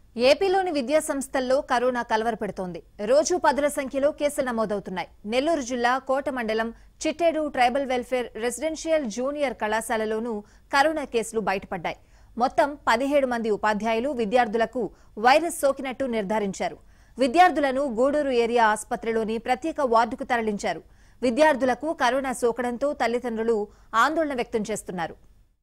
ఏపీలోని విద్యా సంస్థల్లో కరోనా కలవరపెడుతోంది రోజు పదుల సంఖ్యలో కేసులు నమోదవుతున్నాయి నెల్లూరు జిల్లా కోట మండలం Chittedu tribal welfare residential junior కళాశాలలోనూ కరోనా కేసులు బయటపడ్డాయి మొత్తం పదిహేడు మంది ఉపాధ్యాయులు విద్యార్థులకు వైరస్ సోకినట్టు నిర్ధారించారు విద్యార్థులను గూడూరు ఏరియా ఆసుపత్రిలోని ప్రత్యేక వార్డుకు తరలించారు విద్యార్థులకు కరోనా సోకడంతో తల్లిదండ్రులు ఆందోళన వ్యక్తం చేస్తున్నారు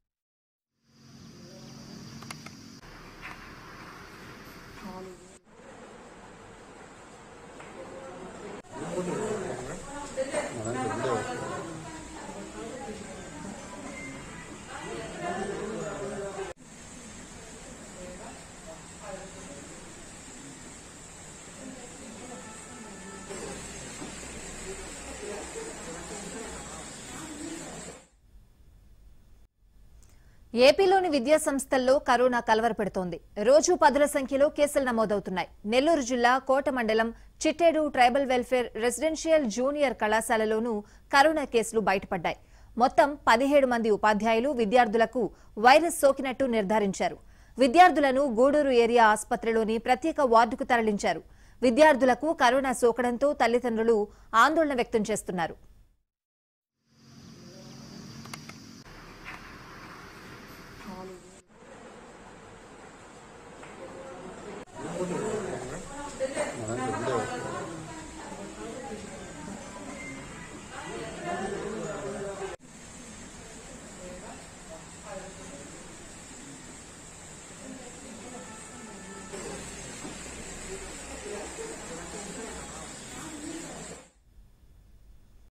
ఏపీలోని విద్యా సంస్థల్లో కరోనా కలవరపెడుతోంది రోజు పదుల సంఖ్యలో కేసులు నమోదవుతున్నాయి నెల్లూరు జిల్లా కోట మండలం Chittedu tribal welfare residential junior కళాశాలలోనూ కరోనా కేసులు బయటపడ్డాయి మొత్తం పదిహేడు మంది ఉపాధ్యాయులు విద్యార్థులకు వైరస్ సోకినట్టు నిర్ధారించారు విద్యార్థులను గూడూరు ఏరియా ఆసుపత్రిలోని ప్రత్యేక వార్డుకు తరలించారు విద్యార్థులకు కరోనా సోకడంతో తల్లిదండ్రులు ఆందోళన వ్యక్తం చేస్తున్నారు